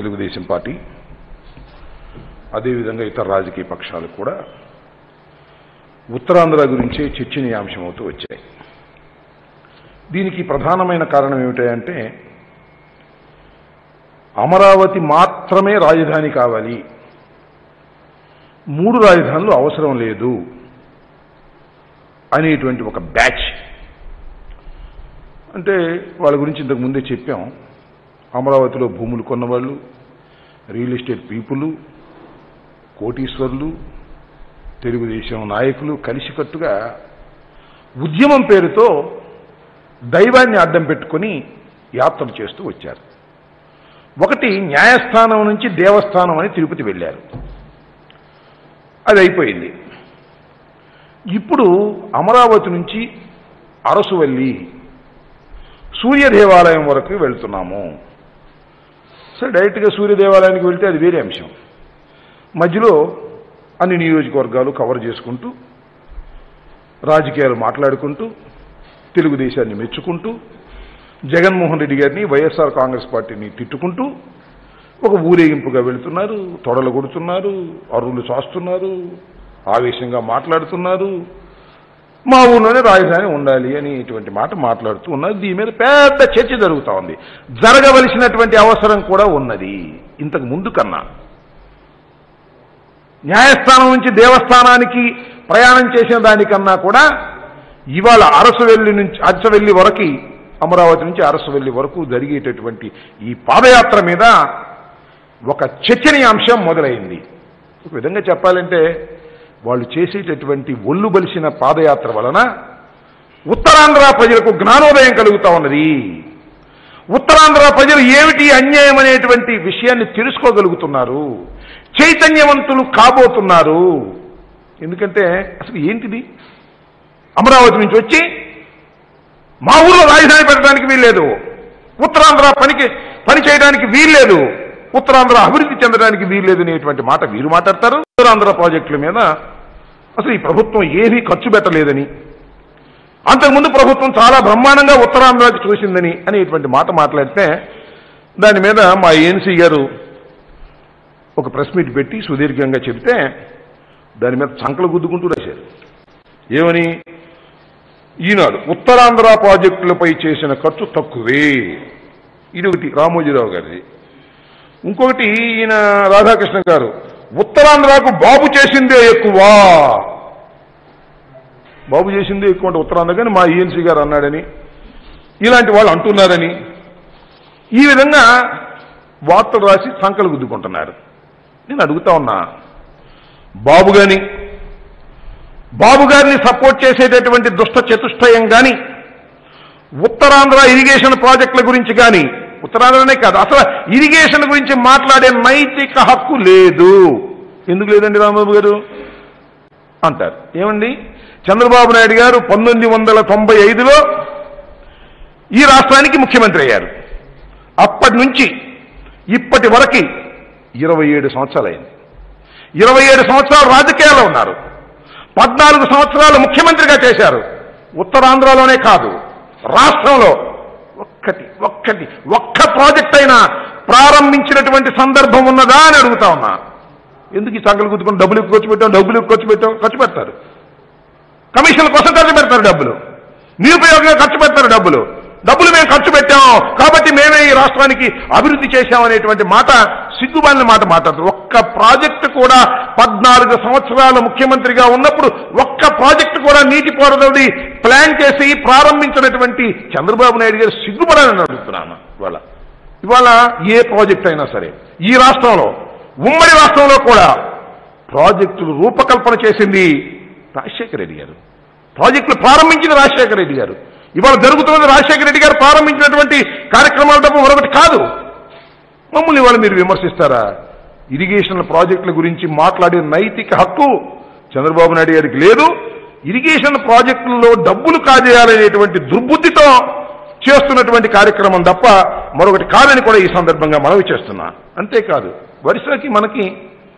Telugu Desam party అదేవిధంగా ఇతర రాజకీయ పక్షాలు కూడా ఉత్తరాంధ్ర గురించే చర్చనీయాంశమవుతూ వచ్చాయి దీనికి ప్రధానమైన కారణం ఏమిటంటే అమరావతి మాత్రమే రాజధాని కావాలి మూడు రాజధానులు అవసరం లేదు అనేటువంటి ఒక బ్యాచ్ అంటే వాళ్ళ గురించి ఇంతకు ముందే చెప్పాం అమరావతిలో భూములు కొన్నవాళ్ళు రియల్ ఎస్టేట్ పీపుల్ కోటీశ్వర్లు తెలుగుదేశం నాయకులు కలిసికట్టుగా ఉద్యమం పేరుతో దైవాన్ని అడ్డం పెట్టుకొని యాత్రలు చేస్తూ వచ్చారు ఒకటి న్యాయస్థానం నుంచి దేవస్థానం అని తిరుపతి వెళ్ళారు అది అయిపోయింది ఇప్పుడు అమరావతి నుంచి అరసువల్లి సూర్య దేవాలయం వరకు వెళ్తున్నాము సరే డైరెక్ట్గా సూర్య దేవాలయానికి వెళ్తే అది వేరే అంశం మధ్యలో అన్ని నియోజకవర్గాలు కవర్ చేసుకుంటూ రాజకీయాలు మాట్లాడుకుంటూ తెలుగుదేశాన్ని మెచ్చుకుంటూ జగన్మోహన్ రెడ్డి గారిని వైఎస్ఆర్ కాంగ్రెస్ పార్టీని తిట్టుకుంటూ ఒక ఊరేగింపుగా వెళుతున్నారు తొడలు కొడుతున్నారు అరువులు చాస్తున్నారు ఆవేశంగా మాట్లాడుతున్నారు మా ఊళ్ళోనే రాజధాని ఉండాలి అని ఇటువంటి మాట మాట్లాడుతూ ఉన్నారు దీని మీద పెద్ద చర్చ జరుగుతూ ఉంది జరగవలసినటువంటి అవసరం కూడా ఉన్నది ఇంతకు ముందు కన్నా న్యాయస్థానం నుంచి దేవస్థానానికి ప్రయాణం చేసిన దానికన్నా కూడా ఇవాళ అరసవెల్లి నుంచి అరసవెల్లి వరకు అమరావతి నుంచి అరసవెల్లి వరకు జరిగేటటువంటి ఈ పాదయాత్ర మీద ఒక చర్చనీయాంశం మొదలైంది ఒక విధంగా చెప్పాలంటే వాళ్ళు చేసేటటువంటి ఒళ్ళు బలిసిన పాదయాత్ర వలన ఉత్తరాంధ్ర ప్రజలకు జ్ఞానోదయం కలుగుతా ఉన్నది ఉత్తరాంధ్ర ప్రజలు ఏమిటి అన్యాయం అనేటువంటి విషయాన్ని తెలుసుకోగలుగుతున్నారు చైతన్యవంతులు కాబోతున్నారు ఎందుకంటే అసలు ఏంటిది అమరావతి నుంచి వచ్చి మా ఊళ్ళో రాజధాని పెట్టడానికి వీల్లేదు ఉత్తరాంధ్ర పనికి పని చేయడానికి వీల్లేదు ఉత్తరాంధ్ర అభివృద్ధి చెందడానికి వీల్లేదు అనేటువంటి మాట వీరు మాట్లాడతారు ఉత్తరాంధ్ర ప్రాజెక్టుల మీద అసలు ఈ ప్రభుత్వం ఏమీ ఖర్చు పెట్టలేదని అంతకుముందు ప్రభుత్వం చాలా బ్రహ్మాండంగా ఉత్తరాంధ్రకి చూసిందని అనేటువంటి మాట మాట్లాడితే దాని మీద మా ఏఎన్సీ గారు ఒక ప్రెస్ మీట్ పెట్టి సుదీర్ఘంగా చెబితే దాని మీద చంకలు గుద్దుకుంటూ రాశారు ఏమని ఈనాడు ఉత్తరాంధ్ర ప్రాజెక్టులపై చేసిన ఖర్చు తక్కువే ఇది ఒకటి రామోజీరావు గారిది ఇంకొకటి ఈయన రాధాకృష్ణ గారు ఉత్తరాంధ్రకు బాబు చేసిందే ఎక్కువ బాబు చేసిందే ఎక్కువ అంటే ఉత్తరాంధ్ర కానీ మా ఈఎన్సీ గారు అన్నాడని ఇలాంటి వాళ్ళు అంటున్నారని ఈ విధంగా వార్తలు రాసి సంకలు గుద్దుకుంటున్నారు నేను అడుగుతా ఉన్నా బాబు గాని బాబు గారిని సపోర్ట్ చేసేటటువంటి దుష్ట చతుష్టయం గాని ఉత్తరాంధ్ర ఇరిగేషన్ ప్రాజెక్టుల గురించి కానీ ఉత్తరాంధ్రనే కాదు అసలు ఇరిగేషన్ గురించి మాట్లాడే నైతిక హక్కు లేదు ఎందుకు లేదండి రాంబాబు గారు అంటారు ఏమండి చంద్రబాబు నాయుడు గారు పంతొమ్మిది వందల తొంభై ఐదులో ఈ రాష్ట్రానికి ముఖ్యమంత్రి అయ్యారు అప్పటి నుంచి ఇప్పటి వరకు ఇరవై ఏడు సంవత్సరాలైంది ఇరవై ఏడు సంవత్సరాలు రాజకీయాల్లో ఉన్నారు పద్నాలుగు సంవత్సరాలు ముఖ్యమంత్రిగా చేశారు ఉత్తరాంధ్రలోనే కాదు రాష్ట్రంలో ఒక్కటి ఒక్కటి ఒక్క ప్రాజెక్ట్ అయినా ప్రారంభించినటువంటి సందర్భం ఉన్నదా అని అడుగుతా ఉన్నా ఎందుకు ఈ సంఘాలు గుర్తుకొని డబ్బులు ఎక్కువ ఖర్చు పెట్టాం డబ్బులు ఎక్కువ ఖర్చు పెట్టాం ఖర్చు పెడతారు కమిషన్ల కోసం ఖర్చు పెడతారు డబ్బులు నిరుపయోగంగా ఖర్చు పెడతారు డబ్బులు డబ్బులు మేము ఖర్చు పెట్టాం కాబట్టి మేమే ఈ రాష్ట్రానికి అభివృద్ధి చేశాం అనేటువంటి మాట సిగ్గుబాలిన మాట మాట్లాడుతారు ఒక్క ప్రాజెక్టు కూడా పద్నాలుగు సంవత్సరాలు ముఖ్యమంత్రిగా ఉన్నప్పుడు ఒక్క ప్రాజెక్టు కూడా నీటిపారుదలని ప్లాన్ చేసి ప్రారంభించినటువంటి చంద్రబాబు నాయుడు గారు సిగ్గుపడాలని అడుగుతున్నాను ఇవాళ ఇవాళ ఏ ప్రాజెక్ట్ అయినా సరే ఈ రాష్ట్రంలో ఉమ్మడి రాష్ట్రంలో కూడా ప్రాజెక్టులు రూపకల్పన చేసింది రాజశేఖర రెడ్డి గారు ప్రాజెక్టులు ప్రారంభించిన రాజశేఖర రెడ్డి గారు ఇవాళ జరుగుతున్నది రాజశేఖర రెడ్డి గారు ప్రారంభించినటువంటి కార్యక్రమాల తప్ప మరొకటి కాదు మమ్మల్ని ఇవాళ మీరు విమర్శిస్తారా ఇరిగేషన్ ప్రాజెక్టుల గురించి మాట్లాడే నైతిక హక్కు చంద్రబాబు నాయుడు గారికి లేదు ఇరిగేషన్ ప్రాజెక్టులలో డబ్బులు కాజేయాలనేటువంటి దుర్బుద్ధితో చేస్తున్నటువంటి కార్యక్రమం తప్ప మరొకటి కాదని కూడా ఈ సందర్భంగా మనవి చేస్తున్నా అంతేకాదు వరుసకి మనకి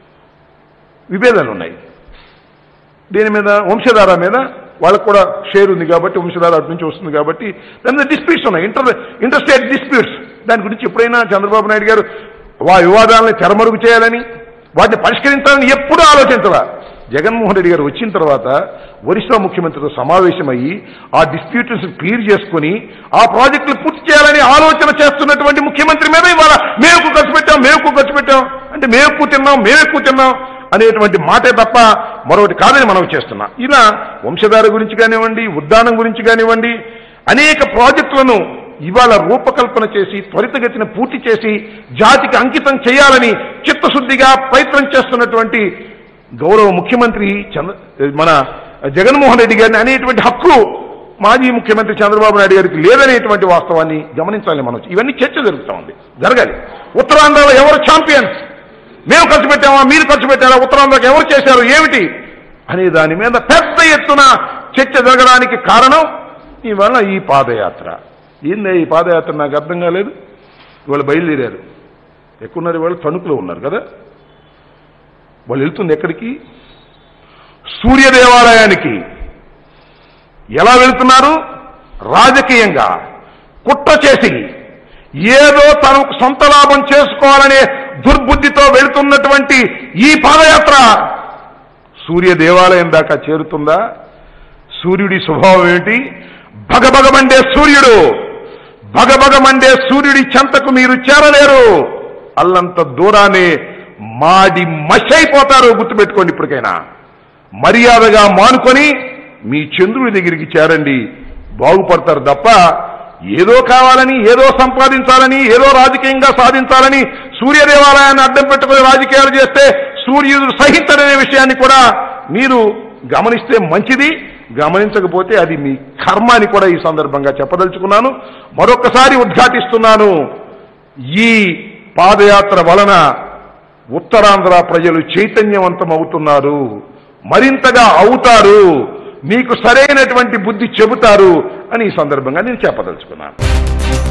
విభేదాలు ఉన్నాయి దీని మీద వంశధార మీద వాళ్ళకు కూడా షేర్ ఉంది కాబట్టి వంశధార అటు నుంచి వస్తుంది కాబట్టి దాని మీద డిస్ప్యూట్స్ ఉన్నాయి ఇంటర్ ఇంటర్ స్టేట్ డిస్ప్యూట్స్ దాని గురించి ఎప్పుడైనా చంద్రబాబు నాయుడు గారు వా వివాదాలను తెరమరుగు చేయాలని వాటిని పరిష్కరించాలని ఎప్పుడూ ఆలోచించాల జగన్మోహన్ రెడ్డి గారు వచ్చిన తర్వాత ఒరిస్సా ముఖ్యమంత్రితో సమావేశమయ్యి ఆ డిస్ప్యూట్స్ క్లియర్ చేసుకుని ఆ ప్రాజెక్టులు పూర్తి చేయాలని ఆలోచన చేస్తున్నటువంటి ముఖ్యమంత్రి మీద ఇవాళ మేము ఎక్కువ ఖర్చు పెట్టాం మేము ఎక్కువ ఖర్చు పెట్టాం అంటే మేము ఎక్కువ తిన్నాం మేము ఎక్కువ తిన్నాం అనేటువంటి మాటే తప్ప మరొకటి కాదని మనం చేస్తున్నాం ఇలా వంశధార గురించి కానివ్వండి ఉద్దానం గురించి కానివ్వండి అనేక ప్రాజెక్టులను ఇవాళ రూపకల్పన చేసి త్వరితగతిన పూర్తి చేసి జాతికి అంకితం చేయాలని చిత్తశుద్ధిగా ప్రయత్నం చేస్తున్నటువంటి గౌరవ ముఖ్యమంత్రి చంద్ర మన జగన్మోహన్ రెడ్డి గారిని అనేటువంటి హక్కు మాజీ ముఖ్యమంత్రి చంద్రబాబు నాయుడు గారికి లేదనేటువంటి వాస్తవాన్ని గమనించాలి మనం ఇవన్నీ చర్చ జరుగుతూ ఉంది జరగాలి ఉత్తరాంధ్రలో ఎవరు ఛాంపియన్స్ మేము ఖర్చు పెట్టామా మీరు ఖర్చు పెట్టారా ఉత్తరాంధ్రకు ఎవరు చేశారు ఏమిటి అనే దాని మీద పెద్ద ఎత్తున చర్చ జరగడానికి కారణం ఇవాళ ఈ పాదయాత్ర ఏంది ఈ పాదయాత్ర నాకు అర్థం కాలేదు ఇవాళ బయలుదేరారు ఎక్కున్నారు ఇవాళ తణుకులో ఉన్నారు కదా వాళ్ళు వెళ్తుంది ఎక్కడికి సూర్య దేవాలయానికి ఎలా వెళ్తున్నారు రాజకీయంగా కుట్ర చేసి ఏదో తనకు సొంత లాభం చేసుకోవాలనే దుర్బుద్ధితో వెళుతున్నటువంటి ఈ పాదయాత్ర సూర్య దేవాలయం దాకా చేరుతుందా సూర్యుడి స్వభావం ఏమిటి భగభగమండే సూర్యుడు భగభగమండే సూర్యుడి చెంతకు మీరు చేరలేరు అల్లంత దూరాన్ని మాడి మషైపోతారు గుర్తుపెట్టుకోండి ఇప్పటికైనా మర్యాదగా మానుకొని మీ చంద్రుడి దగ్గరికి చేరండి బాగుపడతారు తప్ప ఏదో కావాలని ఏదో సంపాదించాలని ఏదో రాజకీయంగా సాధించాలని సూర్య దేవాలయాన్ని అడ్డం పెట్టుకుని రాజకీయాలు చేస్తే సూర్యుడు సహించడనే విషయాన్ని కూడా మీరు గమనిస్తే మంచిది గమనించకపోతే అది మీ కర్మ అని కూడా ఈ సందర్భంగా చెప్పదలుచుకున్నాను మరొకసారి ఉద్ఘాటిస్తున్నాను ఈ పాదయాత్ర వలన ఉత్తరాంధ్ర ప్రజలు చైతన్యవంతం అవుతున్నారు మరింతగా అవుతారు మీకు సరైనటువంటి బుద్ధి చెబుతారు అని ఈ సందర్భంగా నేను చెప్పదలుచుకున్నాను